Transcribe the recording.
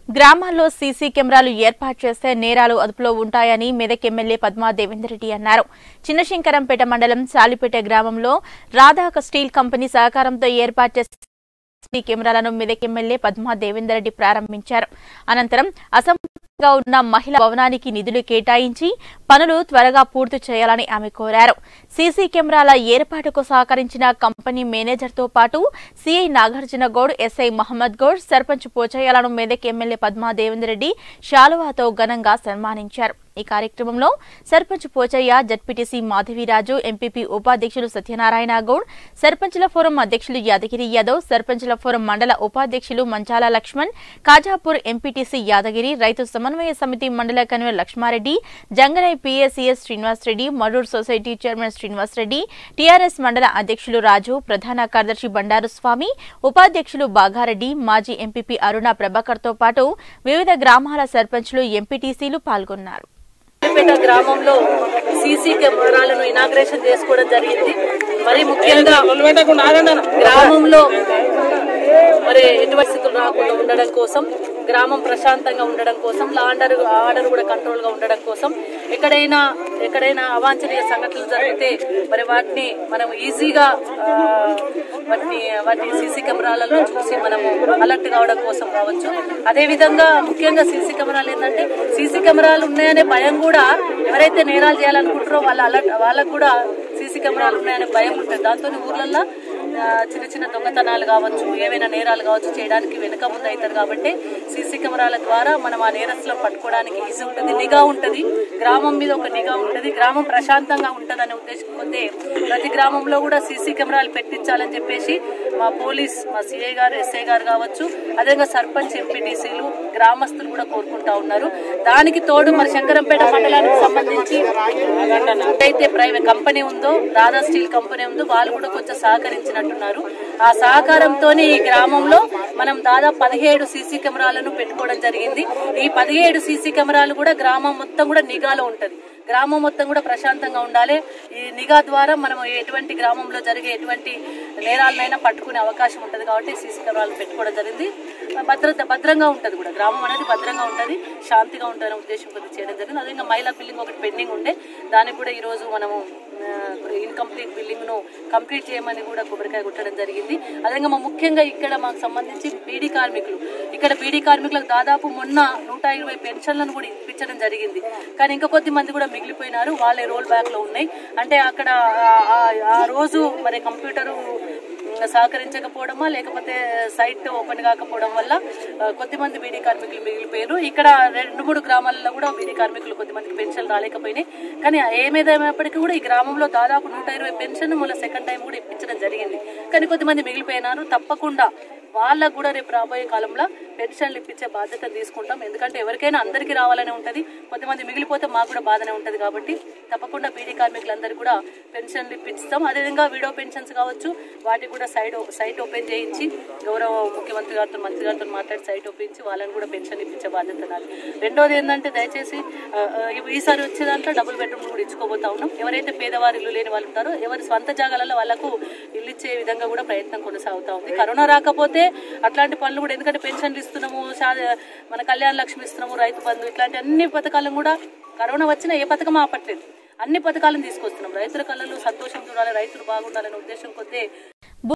గ్రామాల్లో సీసీ కెమెరాలు ఏర్పాటు చేస్తే నేరాలు అదుపులో ఉంటాయని మెదక్ ఎమ్మెల్యే పద్మా దేవేందర్ రెడ్డి అన్నారు చిన్నశంకరంపేట మండలం సాలిపేట గ్రామంలో రాధాక స్టీల్ కంపెనీ సహకారంతో ఏర్పాటు చేసిన సీసీ కెమెరాలను మెదక్ ఎమ్మెల్యే పద్మా దేవేందర్ రెడ్డి ప్రారంభించారు అనంతరం అసంపూర్ణంగా ఉన్న మహిళా భవనానికి నిధులు కేటాయించి పనులు త్వరగా పూర్తి చేయాలని ఆమె కోరారు సీసీ కెమెరాల ఏర్పాటుకు సహకరించిన కంపెనీ మేనేజర్తో పాటు సీఐ నాగార్జున గౌడ్ ఎస్ఐ మహమ్మద్ గౌడ్ సర్పంచ్ పోచయ్యాలను మెదక్ ఎమ్మెల్యే పద్మా దేవేందర్ రెడ్డి శాలువాతో ఘనంగా సన్మానించారు ఈ కార్యక్రమంలో సర్పంచ్ పోచయ్య జడ్పీటీసీ మాధవిరాజు ఎంపీపీ ఉపాధ్యక్షులు సత్యనారాయణ గౌడ్ సర్పంచుల ఫోరం అధ్యక్షులు యాదగిరి యాదవ్ సర్పంచుల ఫోరం మండల ఉపాధ్యక్షులు మంచాల లక్ష్మణ్ కాజాపూర్ ఎంపీటీసీ యాదగిరి రైతు సమన్వయ సమితి మండల కన్వీనర్ లక్ష్మారెడ్డి జంగనై PSCS Srinivas Reddy Maroor society chairman Srinivas Reddy TRS మండల అధ్యక్షులు రాజు ప్రధాన కార్యదర్శి బండారు స్వామి ఉపాధ్యక్షులు బాగారెడ్డి మాజీ ఎంపీపీ అరుణ ప్రభాకర్ తో పాటు వివిధ గ్రామాల సర్పంచ్లు ఎంపీటీసీలు పాల్గొన్నారు పేట గ్రామంలో సీసీ కెమెరాలను ఇనాగ్రేషన్ చేసుకోవడం జరిగింది మరి ముఖ్యంగా గ్రామంలో మరి ఎటువంటి స్థితులు రాకుండా ఉండడం కోసం గ్రామం ప్రశాంతంగా ఉండడం కోసం లాండర్ ఆర్డర్ కూడా కంట్రోల్ గా ఉండడం కోసం ఎక్కడైనా ఎక్కడైనా అవాంఛనీయ సంఘటనలు జరిగితే మరి వాటిని మనం ఈజీగా ఆ, వాటిని వాటిని సీసీ కెమెరాలలో చూసి మనం అలర్ట్ కావడం కోసం కావచ్చు అదే విధంగా ముఖ్యంగా సీసీ కెమెరాలు ఏంటంటే సీసీ కెమెరాలు ఉన్నాయనే భయం కూడా ఎవరైతే నేరాలు చేయాలనుకుంటారో వాళ్ళ అలర్ట్ వాళ్ళకు కూడా సీసీ కెమెరాలు ఉన్నాయనే భయం ఉంటుంది దాంతో ఊర్లల్లో ఆ, చిన్న చిన్న దొంగతనాలు కావచ్చు ఏవైనా నేరాలు కావచ్చు చేయడానికి వెనుక ముందు అవుతారు కాబట్టి సీసీ కెమెరాల ద్వారా మనం ఆ నేరస్తులను పట్టుకోవడానికి ఈజీ ఉంటుంది నిఘా ఉంటుంది గ్రామం మీద ఒక నిఘా ఉంటుంది గ్రామం ప్రశాంతంగా ఉంటుంది అనే ఉద్దేశం కొద్ది ప్రతి గ్రామంలో కూడా సీసీ కెమెరాలు పెట్టించాలని చెప్పేసి మా పోలీస్ మా సిఐ గారు ఎస్ఐ గారు కావచ్చు అదేవిధంగా సర్పంచ్ ఎంపీటీసీలు గ్రామస్తులు కూడా కోరుకుంటా ఉన్నారు దానికి తోడు మరి శంకరంపేట మండలానికి సంబంధించి ఏదైతే ప్రైవేట్ కంపెనీ ఉందో రాధా స్టీల్ కంపెనీ ఉందో వాళ్ళు కూడా కొంచెం సహకరించినట్టున్నారు ఆ సహకారంతోనే ఈ గ్రామంలో మనం దాదాపు పదిహేడు సీసీ కెమెరాలను పెట్టుకోవడం జరిగింది ఈ పదిహేడు సీసీ కెమెరాలు కూడా గ్రామం మొత్తం కూడా నిఘాలో ఉంటది గ్రామం మొత్తం కూడా ప్రశాంతంగా ఉండాలి ఈ నిఘా ద్వారా మనం ఎటువంటి గ్రామంలో జరిగే ఎటువంటి నేరాలనైనా పట్టుకునే అవకాశం ఉంటుంది కాబట్టి సీసీ కెమెరాలు పెట్టుకోవడం జరిగింది భద్రత భద్రంగా ఉంటుంది కూడా గ్రామం అనేది భద్రంగా ఉంటుంది శాంతిగా ఉంటుందనే ఉద్దేశం కొద్దిగా చేయడం జరిగింది అదే ఇంకా మహిళా బిల్డింగ్ ఒకటి పెండింగ్ ఉండే దానికి కూడా ఈ రోజు మనము ఇన్కంప్లీట్ బిల్డింగ్ ను కంప్లీట్ చేయమని కూడా కొబ్బరికాయ కొట్టడం జరిగింది అదేవిధంగా మా ముఖ్యంగా ఇక్కడ మాకు సంబంధించి బీడీ కార్మికులు ఇక్కడ బీడీ కార్మికులకు దాదాపు మొన్న నూట ఇరవై పెన్షన్లను కూడా ఇప్పించడం జరిగింది కానీ ఇంకా కొద్ది మంది కూడా మిగిలిపోయినారు వాళ్ళే రోల్ బ్యాక్ లో ఉన్నాయి అంటే అక్కడ ఆ- ఆ- ఆ రోజు మరి కంప్యూటరు సహకరించకపోవడమా లేకపోతే సైట్ ఓపెన్ కాకపోవడం వల్ల ఆ, కొద్దిమంది బీడీ కార్మికులు మిగిలిపోయారు ఇక్కడ రెండు మూడు గ్రామాలలో కూడా బీడీ కార్మికులు కొద్దిమందికి పెన్షన్ రాలేకపోయినాయి కానీ ఏమేదేమైనప్పటికీ కూడా ఈ గ్రామంలో దాదాపు నూట ఇరవై పెన్షన్ మళ్ళీ సెకండ్ టైం కూడా ఇప్పించడం జరిగింది కానీ కొద్దిమంది మిగిలిపోయినారు తప్పకుండా వాళ్ళకు కూడా రేపు రాబోయే కాలంలో పెన్షన్లు ఇప్పించే బాధ్యత తీసుకుంటాం ఎందుకంటే ఎవరికైనా అందరికీ రావాలనే ఉంటది కొంతమంది మిగిలిపోతే మాకు కూడా బాధనే ఉంటది కాబట్టి తప్పకుండా బీడీ కార్మికులందరికీ కూడా పెన్షన్లు ఇప్పిస్తాం అదేవిధంగా విడో పెన్షన్స్ కావచ్చు వాటికి కూడా సైడ్ సైట్ ఓపెన్ చేయించి గౌరవ ముఖ్యమంత్రి గారితో మంత్రి గారితో మాట్లాడి సైట్ ఓపించి వాళ్ళని కూడా పెన్షన్ ఇప్పించే బాధ్యత నాది రెండోది ఏంటంటే దయచేసి ఆ, ఆ, ఇవి ఈసారి వచ్చే దాంట్లో డబుల్ బెడ్రూమ్ కూడా ఇచ్చుకోబోతా ఉన్నాం ఎవరైతే పేదవారు ఇల్లు లేని వాళ్ళు ఉంటారో ఎవరి స్వంత జాగాలలో వాళ్ళకు ఇల్లు ఇచ్చే విధంగా కూడా ప్రయత్నం కొనసాగుతా ఉంది కరోనా రాకపోతే అట్లాంటి పనులు కూడా ఎందుకంటే పెన్షన్లు ఇస్తున్నాము షా- మన కళ్యాణ లక్ష్మి ఇస్తున్నాము రైతు బంధు ఇట్లాంటి అన్ని పథకాలను కూడా కరోనా వచ్చినా ఏ పథకం ఆపట్లేదు అన్ని పథకాలను తీసుకొస్తున్నాం రైతుల కళ్ళలో సంతోషం చూడాలి రైతులు బాగుండాలనే ఉద్దేశం కొద్ది